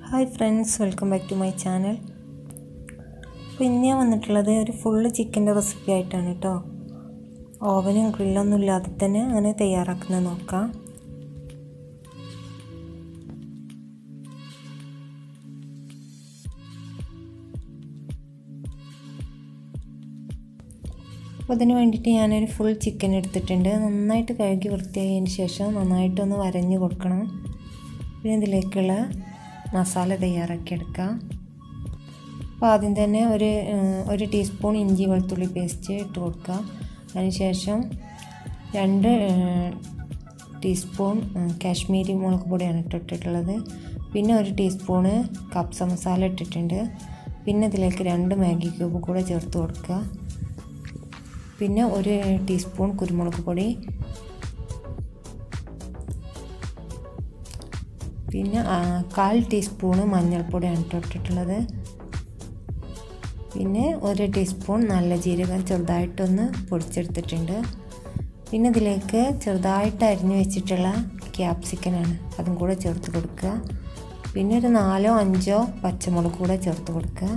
hi friends welcome back to my channel അപ്പോൾ ഇന്ന് ഞാൻ വന്നിട്ടുള്ളത് ഒരു ഫുള്ള് ചിക്കൻ്റെ റെസിപ്പി ആയിട്ടാണ് കേട്ടോ ഓവനും ഗ്രില്ലൊന്നും ഇല്ലാതെ തന്നെ അങ്ങനെ തയ്യാറാക്കുന്നത് നോക്കാം അപ്പോൾ അതിന് വേണ്ടിയിട്ട് ഞാനൊരു ഫുൾ ചിക്കൻ എടുത്തിട്ടുണ്ട് നന്നായിട്ട് കഴുകി വൃത്തിയായതിന് ശേഷം നന്നായിട്ടൊന്ന് വരഞ്ഞ് കൊടുക്കണം പിന്നെ ഇതിലേക്കുള്ള മസാല തയ്യാറാക്കി എടുക്കാം അപ്പോൾ ആദ്യം തന്നെ ഒരു ഒരു ടീസ്പൂൺ ഇഞ്ചി വെളുത്തുള്ളി പേസ്റ്റ് ഇട്ട് കൊടുക്കുക അതിനുശേഷം രണ്ട് ടീസ്പൂൺ കാശ്മീരി മുളക് പൊടിയാണ് ഇട്ടിട്ടുള്ളത് പിന്നെ ഒരു ടീസ്പൂണ് കപ്സ മസാല ഇട്ടിട്ടുണ്ട് പിന്നെ ഇതിലേക്ക് രണ്ട് മാഗി ക്യൂബ് കൂടെ ചേർത്ത് കൊടുക്കുക പിന്നെ ഒരു ടീസ്പൂൺ കുരുമുളക് പൊടി പിന്നെ കാൽ ടീസ്പൂണ് മഞ്ഞൾപ്പൊടിയാണ് ഇട്ടിട്ടുള്ളത് പിന്നെ ഒരു ടീസ്പൂൺ നല്ല ജീരകം ചെറുതായിട്ടൊന്ന് പൊടിച്ചെടുത്തിട്ടുണ്ട് പിന്നെ ഇതിലേക്ക് ചെറുതായിട്ട് അരിഞ്ഞു വെച്ചിട്ടുള്ള ക്യാപ്സിക്കനാണ് അതും കൂടെ ചേർത്ത് കൊടുക്കുക പിന്നെ ഒരു നാലോ അഞ്ചോ പച്ചമുളക് കൂടെ ചേർത്ത് കൊടുക്കുക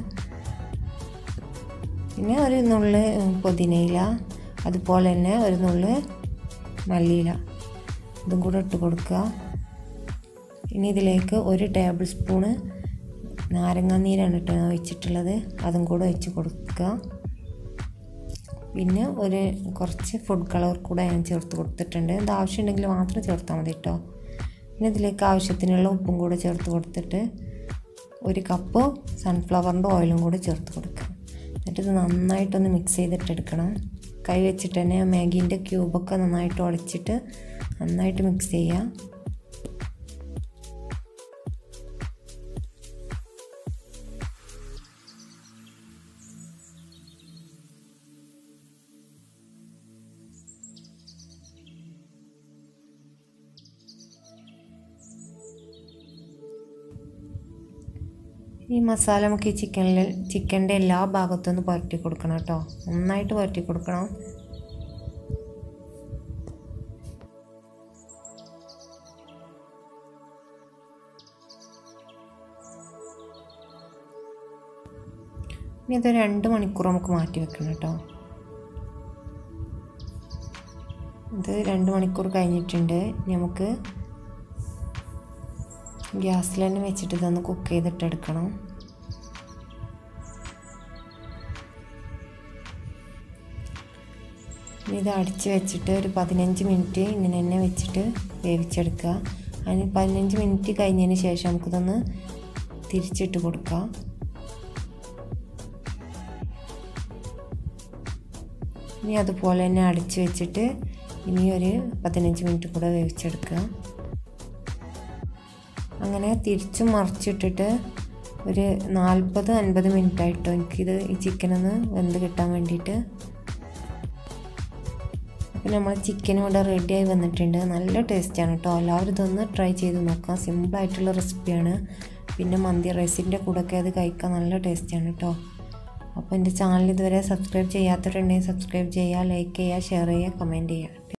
പിന്നെ ഒരു നുള്ള് പുതിനയില അതുപോലെ തന്നെ ഒരു നുള്ള് മല്ലിയില ഇതും കൂടെ ഇട്ട് കൊടുക്കുക ഇനി ഇതിലേക്ക് ഒരു ടേബിൾ സ്പൂണ് നാരങ്ങാനീരാണ് ഇട്ട് ഒഴിച്ചിട്ടുള്ളത് അതും കൂടെ ഒഴിച്ച് കൊടുക്കുക പിന്നെ ഒരു കുറച്ച് ഫുഡ് കളർ കൂടെ ഞാൻ ചേർത്ത് കൊടുത്തിട്ടുണ്ട് ഇത് ആവശ്യമുണ്ടെങ്കിൽ മാത്രം ചേർത്താൽ മതി കേട്ടോ പിന്നെ ഇതിലേക്ക് ആവശ്യത്തിനുള്ള ഉപ്പും കൂടെ ചേർത്ത് കൊടുത്തിട്ട് ഒരു കപ്പ് സൺഫ്ലവറിൻ്റെ ഓയിലും കൂടെ ചേർത്ത് കൊടുക്കുക എന്നിട്ട് ഇത് നന്നായിട്ടൊന്ന് മിക്സ് ചെയ്തിട്ടെടുക്കണം കൈ വെച്ചിട്ട് തന്നെ മാഗീൻ്റെ ക്യൂബൊക്കെ നന്നായിട്ട് ഉടച്ചിട്ട് നന്നായിട്ട് മിക്സ് ചെയ്യുക ഈ മസാല നമുക്ക് ഈ ചിക്കനിൽ ചിക്കൻ്റെ എല്ലാ ഭാഗത്തുനിന്ന് പുരട്ടി കൊടുക്കണം കേട്ടോ നന്നായിട്ട് പുരട്ടി കൊടുക്കണം ഇനി ഇത് രണ്ട് മണിക്കൂർ നമുക്ക് മാറ്റി വെക്കണം കേട്ടോ ഇത് രണ്ട് മണിക്കൂർ കഴിഞ്ഞിട്ടുണ്ട് നമുക്ക് ഗ്യാസിൽ തന്നെ വെച്ചിട്ട് ഇതൊന്ന് കുക്ക് ചെയ്തിട്ടെടുക്കണം ഇത് അടിച്ച് വെച്ചിട്ട് ഒരു പതിനഞ്ച് മിനിറ്റ് ഇങ്ങനെ തന്നെ വെച്ചിട്ട് വേവിച്ചെടുക്കുക അതിന് പതിനഞ്ച് മിനിറ്റ് കഴിഞ്ഞതിന് ശേഷം നമുക്കിതൊന്ന് തിരിച്ചിട്ട് കൊടുക്കാം ഇനി അതുപോലെ തന്നെ അടിച്ച് വെച്ചിട്ട് ഇനി ഒരു പതിനഞ്ച് മിനിറ്റ് കൂടെ വേവിച്ചെടുക്കുക അങ്ങനെ തിരിച്ചും മറിച്ചിട്ടിട്ട് ഒരു നാൽപ്പത് അൻപത് മിനിറ്റ് ആയിട്ടോ എനിക്കിത് ഈ ചിക്കനൊന്ന് വെന്ത് കിട്ടാൻ വേണ്ടിയിട്ട് അപ്പോൾ നമ്മൾ ചിക്കൻ ഇവിടെ റെഡിയായി വന്നിട്ടുണ്ട് നല്ല ടേസ്റ്റാണ് കേട്ടോ എല്ലാവരും ഇതൊന്ന് ട്രൈ ചെയ്ത് നോക്കാം സിമ്പിളായിട്ടുള്ള റെസിപ്പിയാണ് പിന്നെ മന്തി റൈസിൻ്റെ കൂടെയൊക്കെ അത് കഴിക്കാൻ നല്ല ടേസ്റ്റാണ് കേട്ടോ അപ്പോൾ എൻ്റെ ചാനൽ ഇതുവരെ സബ്സ്ക്രൈബ് ചെയ്യാത്തവരുണ്ടെങ്കിൽ സബ്സ്ക്രൈബ് ചെയ്യുക ലൈക്ക് ചെയ്യുക ഷെയർ ചെയ്യുക കമൻറ്റ് ചെയ്യുക